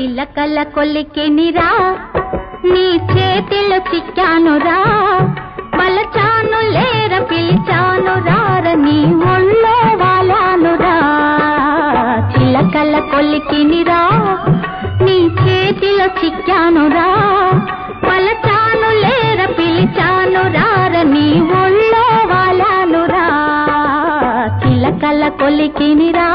చిలకల కొలికినిరా నీ చేతిలో చిక్కానురా మలచాను లేర పిలిచాను రార నీ ఒళ్ళో వాలానురా చిలకల కొలికినిరా నీ చేతిలో చిక్కానురా మలచాను లేర పిలిచాను రార నీ ఒళ్ళో వాలానురా చిలకల కొలికినిరా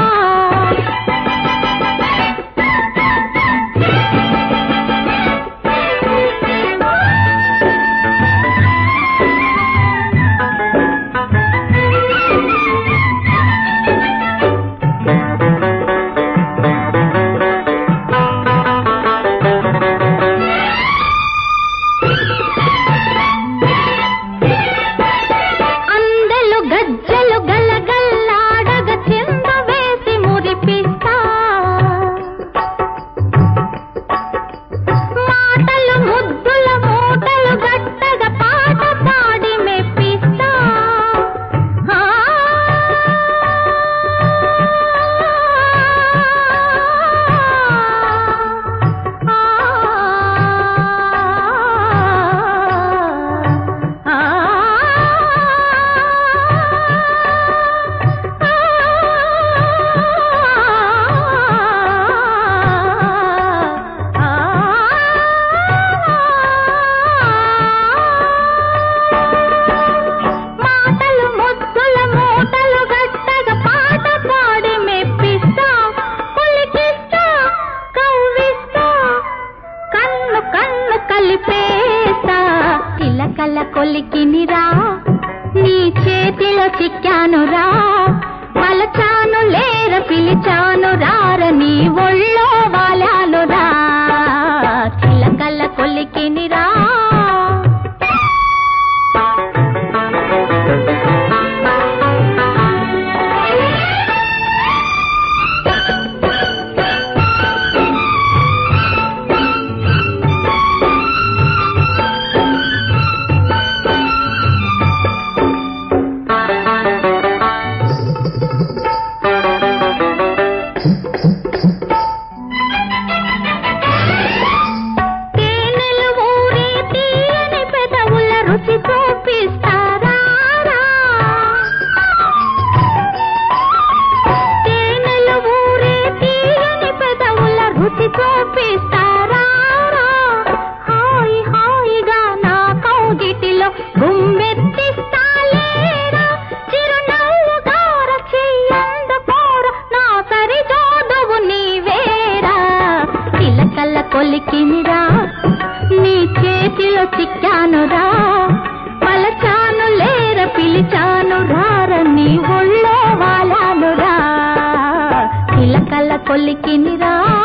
అందెలు గజ్జలు గలగల్లాడగ చింద వేసి మురిపిస్తా మాటలు ముద్దుల మూటలు గట్టగ పాట పాడి మెప్పిస్తా ఆ మాటలు ముద్దుల మూటలు గట్టగా పాట పాడి మెప్పిస్తా పులికిస్తా కవ్విస్తా కన్ను కన్ను కలిపేస్తా చిలకల కొలికినిరా నీ చేతిలో చిక్కానురా మలచాను లేర పిలిచాను రార నీ ఒళ్ళో వాలానురా చిలకల కొలికినిరా తేనెలు ఊరి తీయని పెదవుల రుచి చూపిస్తారా తేనెలు ఊరి తీయని పెదవుల రుచి చూపిస్తారా హాయి హాయిగా నా కౌగిటిలో గుమ్మెత్తిస్తాలేరా చిరునవ్వుగా రక్షియంద పోర నా సరి జోదువు నీవేరా చిలకల్ల కొలికినిరా నీ చేతిలో చిక్కానురా పలచాను లేర పిలిచాను రార నీ ఒళ్ళో వాలానురా చిలకల్ల కొలికినిరా